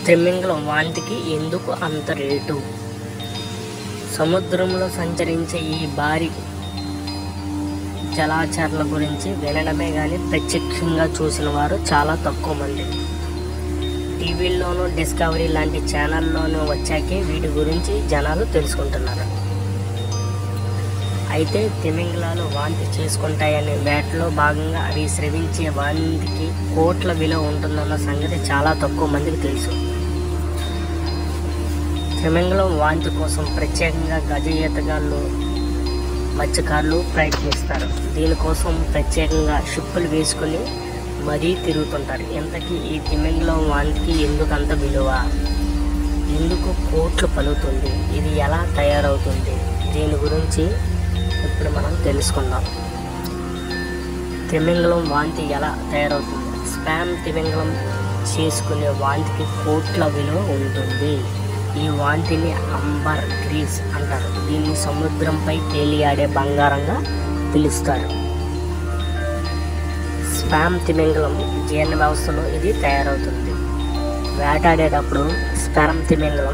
తిమింగలం వాంతికి ఎందుకు అంత రేటు సముద్రంలో సంచరించే ఈ భారీ జలాచరాల గురించి వినడమే కానీ ప్రత్యక్షంగా చూసిన వారు చాలా తక్కువ మంది టీవీల్లోనూ డిస్కవరీ లాంటి ఛానల్లోనూ వచ్చాకే వీటి గురించి జనాలు తెలుసుకుంటున్నారు అయితే తిమింగలాలు వాంతి చేసుకుంటాయనే వేటలో భాగంగా అవి స్రవించే వాంతికి కోట్ల విలువ ఉంటుందన్న సంగతి చాలా తక్కువ మందికి తెలుసు తిమింగలం వాంతి కోసం ప్రత్యేకంగా గజ ఈతగాళ్ళు మత్స్యకారులు ప్రయత్నిస్తారు దీనికోసం ప్రత్యేకంగా షిప్పులు వేసుకుని మరీ తిరుగుతుంటారు ఇంతకీ ఈ తిమింగలం వాంతికి ఎందుకు అంత విలువ ఎందుకు కోట్లు పలుకుతుంది ఇది ఎలా తయారవుతుంది దీని గురించి ఇప్పుడు మనం తెలుసుకుందాం తిమింగలం వాంతి ఎలా తయారవుతుంది స్పామ్ తిమింగలం చేసుకునే వాంతికి కోట్ల విలువ ఉంటుంది ఈ వాంతిని అంబర్ గ్రీస్ అంటారు దీన్ని సముద్రంపై తేలియాడే బంగారంగా పిలుస్తారు స్పామ్ తిమింగలం జీర్ణ వ్యవస్థలో ఇది తయారవుతుంది వేటాడేటప్పుడు స్పామ్ తిమింగలం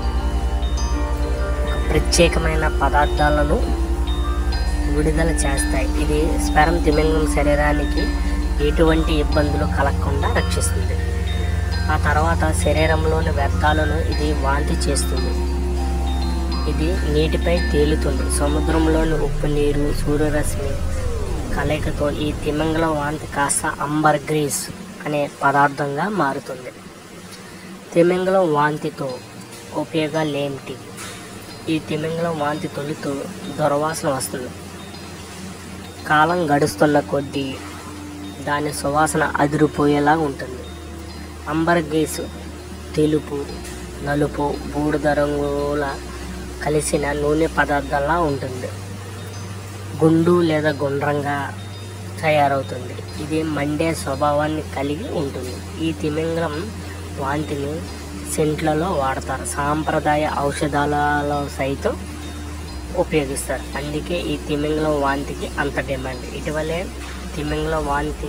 ఒక ప్రత్యేకమైన పదార్థాలను విడుదల చేస్తాయి ఇది స్పెరం తిమింగలం శరీరానికి ఎటువంటి ఇబ్బందులు కలగకుండా రక్షిస్తుంది ఆ తర్వాత శరీరంలోని వ్యర్థాలను ఇది వాంతి చేస్తుంది ఇది నీటిపై తేలుతుంది సముద్రంలోని ఉప్పు నీరు సూర్యరశ్మి కలయికతో ఈ తిమింగలం వాంతి కాస్త అంబర్ గ్రీస్ అనే పదార్థంగా మారుతుంది తిమింగలం వాంతితో ఉపయోగాలు ఏమిటి ఈ తిమింగలం వాంతి తొలుతూ దుర్వాసన వస్తుంది కాలం గడుస్తున్న కొద్దీ దాని సువాసన అదిరిపోయేలా ఉంటుంది అంబర్ గీసు తెలుపు నలుపు బూడిద రంగుల కలిసిన నూనె పదార్థంలా ఉంటుంది గుండు లేదా గుండ్రంగా తయారవుతుంది ఇది మండే స్వభావాన్ని కలిగి ఉంటుంది ఈ తిమింగలం వాంతిని సెంట్లలో వాడతారు సాంప్రదాయ ఔషధాలలో సైతం ఉపయోగిస్తారు అందుకే ఈ తిమింగలం వాంతికి అంత డిమాండ్ ఇటీవలే తిమింగలం వాంతి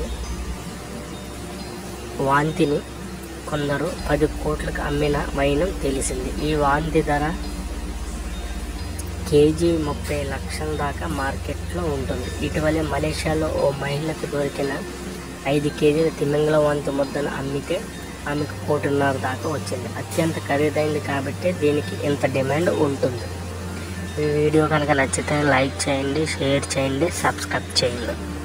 వాంతిని కొందరు పది కోట్లకు అమ్మిన వైనం తెలిసింది ఈ వాంతి ధర కేజీ ముప్పై లక్షల దాకా మార్కెట్లో ఉంటుంది ఇటీవలే మలేషియాలో ఓ మహిళకు దొరికిన ఐదు కేజీల తిమింగలం వాంతి ముద్దను అమ్మితే ఆమెకు కోటిన్నర దాకా వచ్చింది అత్యంత ఖరీదైంది కాబట్టి దీనికి ఇంత డిమాండ్ ఉంటుంది ఈ వీడియో కనుక నచ్చితే లైక్ చేయండి షేర్ చేయండి సబ్స్క్రైబ్ చేయండి